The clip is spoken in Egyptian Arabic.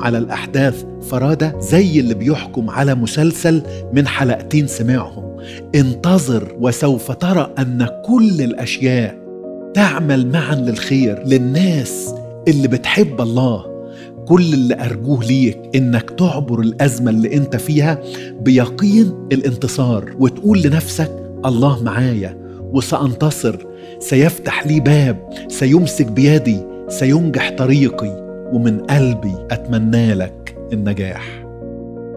على الأحداث فرادة زي اللي بيحكم على مسلسل من حلقتين سمعهم انتظر وسوف ترى أن كل الأشياء تعمل معا للخير للناس اللي بتحب الله كل اللي أرجوه ليك إنك تعبر الأزمة اللي أنت فيها بيقين الانتصار وتقول لنفسك الله معايا وسأنتصر سيفتح لي باب سيمسك بيدي سينجح طريقي ومن قلبي أتمنى لك النجاح